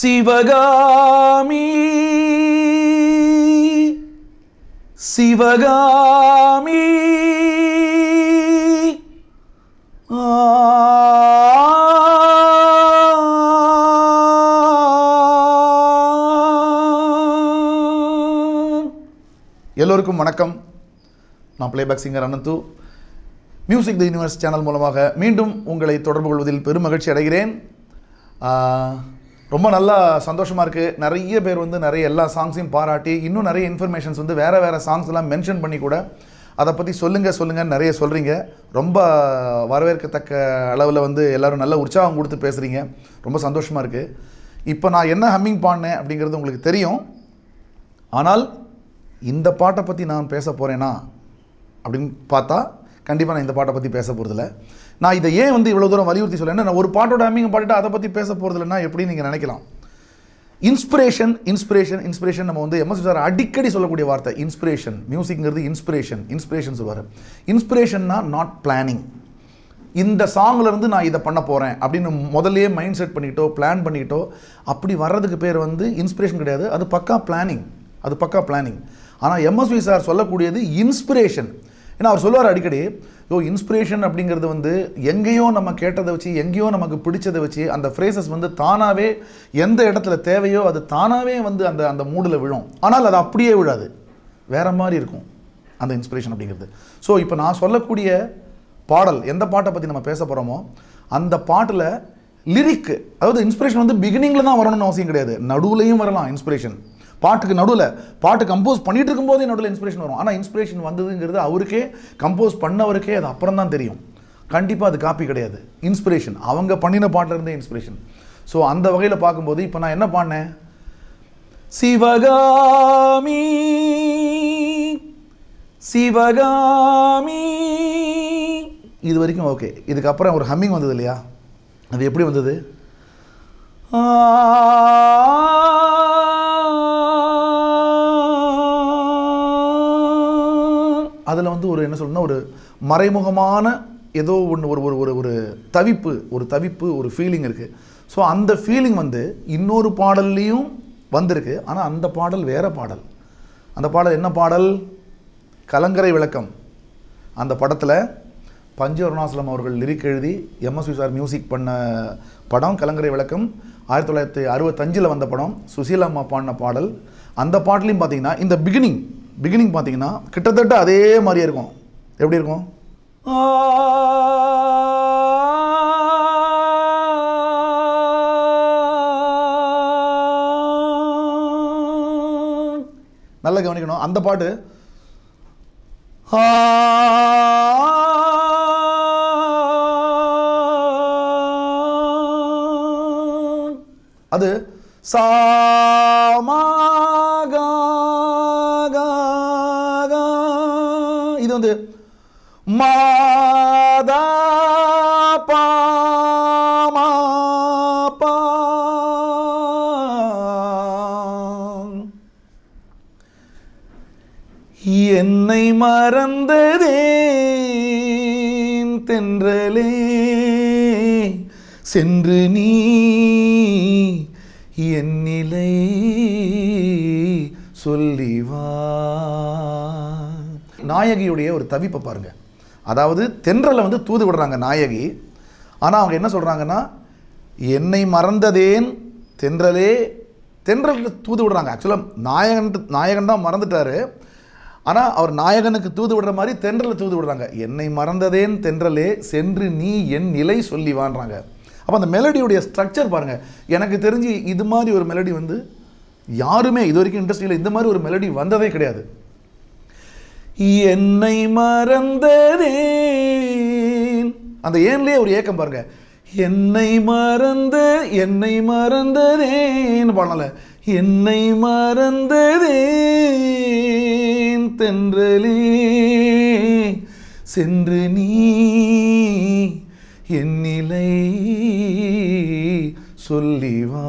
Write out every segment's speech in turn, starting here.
சிவகாமி சிவகாமி எல்லோருக்கும் வணக்கம் நான் playback singer Ananthu music the universe channel மூலமாக மீண்டும் உங்களை தொடர்பு கொள்வதில் பெரும் மகிழ்ச்சி அடைகிறேன் ஆஹ், ரொம்ப நல்லா சந்தோஷமாக இருக்குது நிறைய பேர் வந்து நிறைய எல்லா சாங்ஸையும் பாராட்டி இன்னும் நிறைய இன்ஃபர்மேஷன்ஸ் வந்து வேறு வேறு சாங்ஸ் எல்லாம் மென்ஷன் பண்ணி கூட அதை பற்றி சொல்லுங்கள் சொல்லுங்கள் நிறைய சொல்கிறீங்க ரொம்ப வரவேற்கத்தக்க அளவில் வந்து எல்லோரும் நல்ல உற்சாகம் கொடுத்து பேசுகிறீங்க ரொம்ப சந்தோஷமாக இருக்குது இப்போ நான் என்ன ஹம்மிங் பாடினேன் அப்படிங்கிறது உங்களுக்கு தெரியும் ஆனால் இந்த பாட்டை பற்றி நான் பேச போகிறேனா அப்படின்னு பார்த்தா கண்டிப்பாக நான் இந்த பாட்டை பற்றி பேச போகிறதில்ல நான் இதை ஏன் வந்து இவ்வளோ தூரம் வலியுறுத்தி சொல்லேன்னா நான் ஒரு பாட்டோட ஹம்மிங் பாடிட்டு அதை பற்றி பேச போகிறதில்லன்னா எப்படி நீங்கள் நினைக்கலாம் இன்ஸ்பிரேஷன் இன்ஸ்பிரேஷன் இன்ஸ்பிரேஷன் நம்ம வந்து எம்எஸ் சார் அடிக்கடி சொல்லக்கூடிய வார்த்தை இன்ஸ்பிரேஷன் மியூசிக்ங்கிறது இன்ஸ்பிரேஷன் இன்ஸ்பிரேஷன் சொல்லுவார் இன்ஸ்பிரேஷன்னா நாட் பிளானிங் இந்த சாங்ல இருந்து நான் இதை பண்ண போகிறேன் அப்படின்னு முதல்லயே மைண்ட் செட் பண்ணிக்கிட்டோ பிளான் பண்ணிக்கிட்டோ அப்படி வர்றதுக்கு பேர் வந்து இன்ஸ்பிரேஷன் கிடையாது அது பக்கா பிளானிங் அது பக்கா பிளானிங் ஆனால் எம்எஸ்வி சார் சொல்லக்கூடியது இன்ஸ்பிரேஷன் ஏன்னா அவர் சொல்லுவார் அடிக்கடி யோ இன்ஸ்பிரேஷன் அப்படிங்கிறது வந்து எங்கேயோ நம்ம கேட்டதை வச்சு எங்கேயோ நமக்கு பிடிச்சதை வச்சு அந்த ஃப்ரேசஸ் வந்து தானாகவே எந்த இடத்துல தேவையோ அது தானாகவே வந்து அந்த அந்த மூடில் விழும் ஆனால் அது அப்படியே விழாது வேற மாதிரி இருக்கும் அந்த இன்ஸ்பிரேஷன் அப்படிங்கிறது ஸோ இப்போ நான் சொல்லக்கூடிய பாடல் எந்த பாட்டை பற்றி நம்ம பேச போகிறோமோ அந்த பாட்டில் லிரிக்கு அதாவது இன்ஸ்பிரேஷன் வந்து பிகினிங்கில் தான் வரணும்னு அவசியம் கிடையாது நடுவுலையும் வரலாம் இன்ஸ்பிரேஷன் பாட்டுக்கு நடுவில் பாட்டு கம்போஸ் பண்ணிட்டு இருக்கும்போதே நடுவில் இன்ஸ்பிரேஷன் வரும் ஆனால் இன்ஸ்பிரேஷன் வந்ததுங்கிறது அவருக்கே கம்போஸ் பண்ணவருக்கே அது அப்புறம் தான் தெரியும் கண்டிப்பாக அது காப்பி கிடையாது இன்ஸ்பிரேஷன் அவங்க பண்ணின பாட்டில் இருந்தே இன்ஸ்பிரேஷன் ஸோ அந்த வகையில் பார்க்கும்போது இப்போ நான் என்ன பாடினேன் சிவகாமி சிவகாமி இது வரைக்கும் ஓகே இதுக்கப்புறம் ஒரு ஹம்மிங் வந்தது இல்லையா அது எப்படி வந்தது அதில் வந்து ஒரு என்ன சொல்லணும்னா ஒரு மறைமுகமான ஏதோ ஒன்று ஒரு ஒரு ஒரு ஒரு தவிப்பு ஒரு தவிப்பு ஒரு ஃபீலிங் இருக்குது ஸோ அந்த ஃபீலிங் வந்து இன்னொரு பாடல்லையும் வந்திருக்கு ஆனால் அந்த பாடல் வேற பாடல் அந்த பாடல் என்ன பாடல் கலங்கரை விளக்கம் அந்த படத்தில் பஞ்சு அருணாசலம் அவர்கள் லிரிக் எழுதி எம்எஸ்வி சார் மியூசிக் பண்ண படம் கலங்கரை விளக்கம் ஆயிரத்தி தொள்ளாயிரத்தி அறுபத்தஞ்சில் வந்த படம் சுசீலா அம்மா பாடின பாடல் அந்த பாட்டிலையும் பார்த்தீங்கன்னா இந்த பிகினிங் பிகினிங் பார்த்தீங்கன்னா கிட்டத்தட்ட அதே மாதிரியே இருக்கும் எப்படி இருக்கும் நல்லா கவனிக்கணும் அந்த பாட்டு அது சாமாக இது வந்து மாதா பாமா பா என்னை மறந்ததேன் தென்றலே சென்று நீ என் நிலை சொல்லி வா நாயகியுடைய ஒரு தவிப்பை பாருங்க அதாவது தென்றலை வந்து தூது விடுறாங்க நாயகி ஆனால் அவங்க என்ன சொல்கிறாங்கன்னா என்னை மறந்ததேன் தென்றலே தென்றல் தூது விடுறாங்க ஆக்சுவலாக நாயகன் நாயகன் தான் மறந்துட்டாரு ஆனால் அவர் நாயகனுக்கு தூது விடுற மாதிரி தென்றலை தூது விடுறாங்க என்னை மறந்ததேன் தென்றலே சென்று நீ என் நிலை சொல்லி வான்றாங்க அப்போ அந்த மெலடியுடைய ஸ்ட்ரக்சர் பாருங்கள் எனக்கு தெரிஞ்சு இது மாதிரி ஒரு மெலடி வந்து யாருமே இது வரைக்கும் இண்டஸ்ட்ரியில் இந்த மாதிரி ஒரு மெலடி வந்ததே கிடையாது என்னை மறந்ததேன் அந்த ஏன்லயே ஒரு ஏக்கம் பாருங்க என்னை மறந்த என்னை மறந்ததேன்னு பாடல என்னை மறந்ததேன் தென்றலே சென்று நீ என் நிலை சொல்லி வா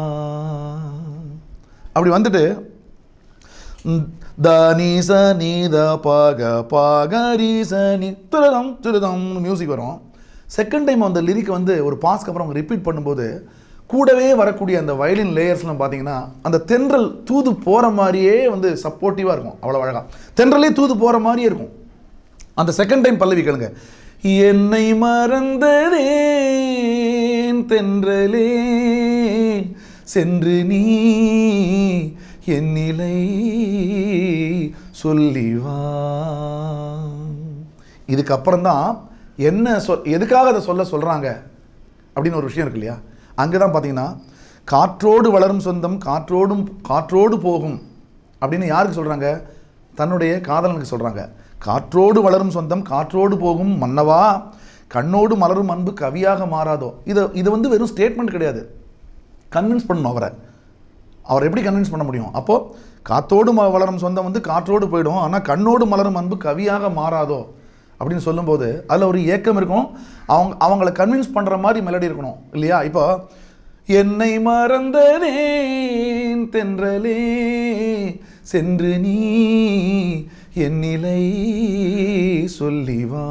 அப்படி வந்துட்டு தனி ச நீ த பக பக ரி ச நி திருதம் திருதம் மியூசிக் வரும் செகண்ட் டைம் அந்த லிரிக் வந்து ஒரு பாஸ்க்கு அப்புறம் அவங்க ரிப்பீட் பண்ணும்போது கூடவே வரக்கூடிய அந்த வயலின் லேயர்ஸ்லாம் பார்த்தீங்கன்னா அந்த தென்றல் தூது போகிற மாதிரியே வந்து சப்போர்ட்டிவாக இருக்கும் அவ்வளோ அழகாக தென்றலே தூது போகிற மாதிரியே இருக்கும் அந்த செகண்ட் டைம் பல்லவி கேளுங்க என்னை மறந்ததேன் தென்றலே சென்று நீ என் நிலை சொல்லிவா இதுக்கப்புறம் தான் என்ன சொல் எதுக்காக அதை சொல்ல சொல்கிறாங்க அப்படின்னு ஒரு விஷயம் இருக்கு இல்லையா அங்கே தான் பார்த்தீங்கன்னா காற்றோடு வளரும் சொந்தம் காற்றோடும் காற்றோடு போகும் அப்படின்னு யாருக்கு சொல்கிறாங்க தன்னுடைய காதலனுக்கு சொல்கிறாங்க காற்றோடு வளரும் சொந்தம் காற்றோடு போகும் மன்னவா கண்ணோடு மலரும் அன்பு கவியாக மாறாதோ இது இது வந்து வெறும் ஸ்டேட்மெண்ட் கிடையாது கன்வின்ஸ் பண்ணணும் அவரை அவர் எப்படி கன்வின்ஸ் பண்ண முடியும் அப்போது காத்தோடு ம- வளரும் சொந்தம் வந்து காற்றோடு போயிடும் ஆனால் கண்ணோடு மலரும் அன்பு கவியாக மாறாதோ அப்படின்னு சொல்லும்போது அதில் ஒரு ஏக்கம் இருக்கும் அவங்க அவங்கள கன்வின்ஸ் பண்ணுற மாதிரி மெலடி இருக்கணும் இல்லையா இப்போ என்னை மறந்தனேன் தென்றலே சென்று நீ என் நிலை சொல்லிவா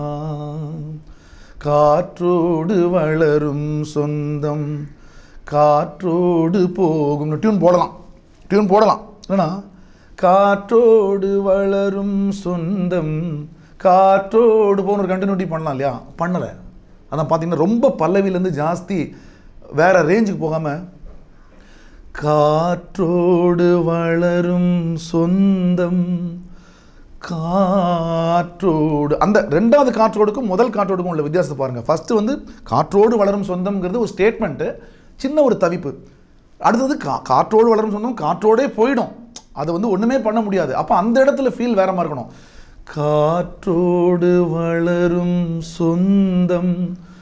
காற்றோடு வளரும் சொந்தம் காற்றோடு போகும் டியூன் போடலாம் டியூன் போடலாம் ஏன்னா காற்றோடு வளரும் சொந்தம் காற்றோடு போன ஒரு கண்டினியூட்டி பண்ணலாம் இல்லையா பண்ணலை அதான் பார்த்தீங்கன்னா ரொம்ப பல்லவிலேருந்து ஜாஸ்தி வேற ரேஞ்சுக்கு போகாமல் காற்றோடு வளரும் சொந்தம் காற்றோடு அந்த ரெண்டாவது காற்றோடுக்கும் முதல் காற்றோடுக்கும் உள்ள வித்தியாசத்தை பாருங்கள் ஃபஸ்ட்டு வந்து காற்றோடு வளரும் சொந்தம்ங்கிறது ஒரு ஸ்டேட்மெண்ட்டு சின்ன ஒரு தவிப்பு அடுத்தது கா காற்றோடு வளரும் சொந்தம் காற்றோடே போயிடும் அது வந்து ஒன்றுமே பண்ண முடியாது அப்போ அந்த இடத்துல ஃபீல் வேற மாதிரி இருக்கணும் காற்றோடு வளரும் சொந்தம்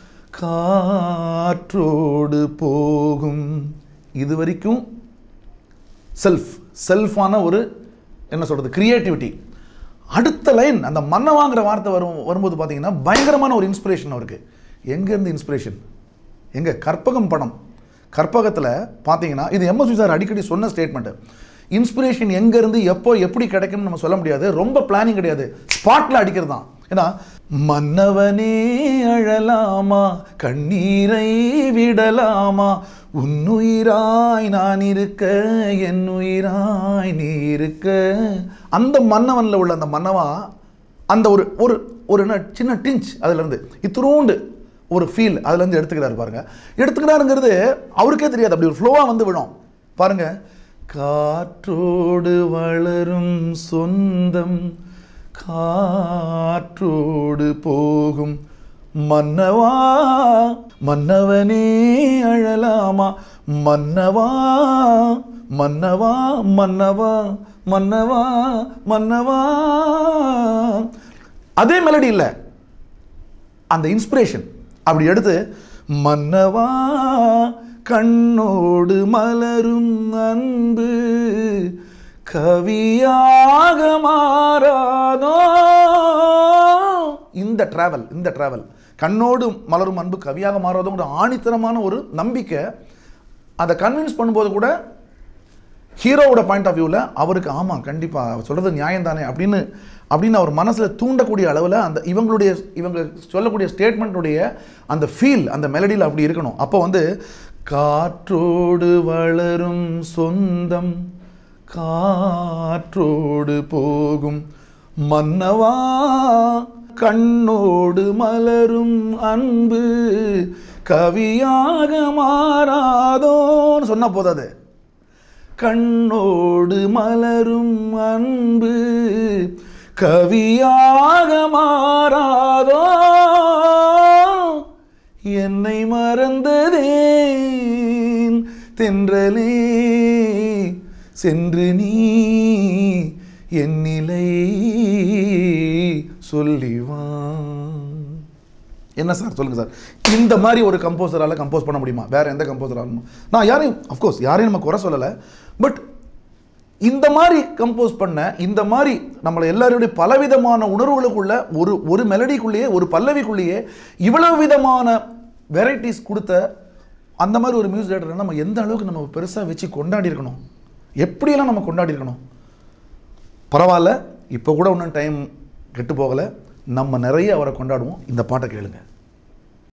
காற்றோடு போகும் இது வரைக்கும் செல்ஃப் செல்ஃபான ஒரு என்ன சொல்கிறது கிரியேட்டிவிட்டி அடுத்த லைன் அந்த மன்னவாங்கிற வார்த்தை வரும் வரும்போது பார்த்தீங்கன்னா பயங்கரமான ஒரு இன்ஸ்பிரேஷன் அவருக்கு எங்கேருந்து இன்ஸ்பிரேஷன் எங்க கற்பகம் படம் கற்பகத்தில் பார்த்தீங்கன்னா இது எம்எஸ்வி சார் அடிக்கடி சொன்ன ஸ்டேட்மெண்ட் இன்ஸ்பிரேஷன் எங்கேருந்து எப்போ எப்படி கிடைக்கும்னு நம்ம சொல்ல முடியாது ரொம்ப பிளானிங் கிடையாது ஸ்பாட்டில் அடிக்கிறது தான் ஏன்னா மன்னவனே அழலாமா கண்ணீரை விடலாமா உன்னுயிராய் நான் இருக்க என் உயிராய் நீ இருக்க அந்த மன்னவனில் உள்ள அந்த மன்னவா அந்த ஒரு ஒரு ஒரு என்ன சின்ன டிஞ்ச் அதுலேருந்து இத்தினூண்டு ஒரு ஃபீல் அதுலேருந்து எடுத்துக்கிறாரு பாருங்க எடுத்துக்கிறாருங்கிறது அவருக்கே தெரியாது அப்படி ஒரு ஃப்ளோவாக வந்து விடும் பாருங்க காற்றோடு வளரும் சொந்தம் காற்றோடு போகும் மன்னவா மன்னவனே அழலாமா மன்னவா மன்னவா மன்னவா மன்னவா மன்னவா அதே மெலடி இல்லை அந்த இன்ஸ்பிரேஷன் அப்படி எடுத்து மன்னவா கண்ணோடு மலரும் அன்பு கவியாக மாறாதோ இந்த டிராவல் இந்த டிராவல் கண்ணோடு மலரும் அன்பு கவியாக மாறாதோங்கிற ஆணித்தரமான ஒரு நம்பிக்கை அதை கன்வின்ஸ் பண்ணும்போது கூட ஹீரோவோட பாயிண்ட் ஆஃப் வியூவில் அவருக்கு ஆமாம் கண்டிப்பாக அவர் சொல்கிறது நியாயம் தானே அப்படின்னு அப்படின்னு அவர் மனசில் தூண்டக்கூடிய அளவில் அந்த இவங்களுடைய இவங்க சொல்லக்கூடிய ஸ்டேட்மெண்ட்டுடைய அந்த ஃபீல் அந்த மெலடியில் அப்படி இருக்கணும் அப்போ வந்து காற்றோடு வளரும் சொந்தம் காற்றோடு போகும் மன்னவா கண்ணோடு மலரும் அன்பு கவியாக மாறாதோன்னு சொன்னா போதாது கண்ணோடு மலரும் அன்பு கவியாக மாறாதோ என்னை மறந்ததேன் தென்றலே சென்று நீ என் நிலை சொல்லிவா என்ன சார் சொல்லுங்கள் சார் இந்த மாதிரி ஒரு கம்போசரால் கம்போஸ் பண்ண முடியுமா வேறு எந்த கம்போசராலும் நான் யாரையும் அஃப்கோர்ஸ் யாரையும் நம்ம குறை சொல்லலை பட் இந்த மாதிரி கம்போஸ் பண்ண இந்த மாதிரி நம்மளை எல்லாருடைய பலவிதமான உணர்வுகளுக்குள்ள ஒரு ஒரு மெலடிக்குள்ளேயே ஒரு பல்லவிக்குள்ளேயே இவ்வளவு விதமான வெரைட்டிஸ் கொடுத்த அந்த மாதிரி ஒரு மியூசிக் டேரக்டரை நம்ம எந்த அளவுக்கு நம்ம பெருசாக வச்சு கொண்டாடி இருக்கணும் எப்படியெல்லாம் நம்ம கொண்டாடி இருக்கணும் பரவாயில்ல இப்போ கூட ஒன்றும் டைம் கெட்டு போகலை நம்ம நிறைய அவரை கொண்டாடுவோம் இந்த பாட்டை கேளுங்க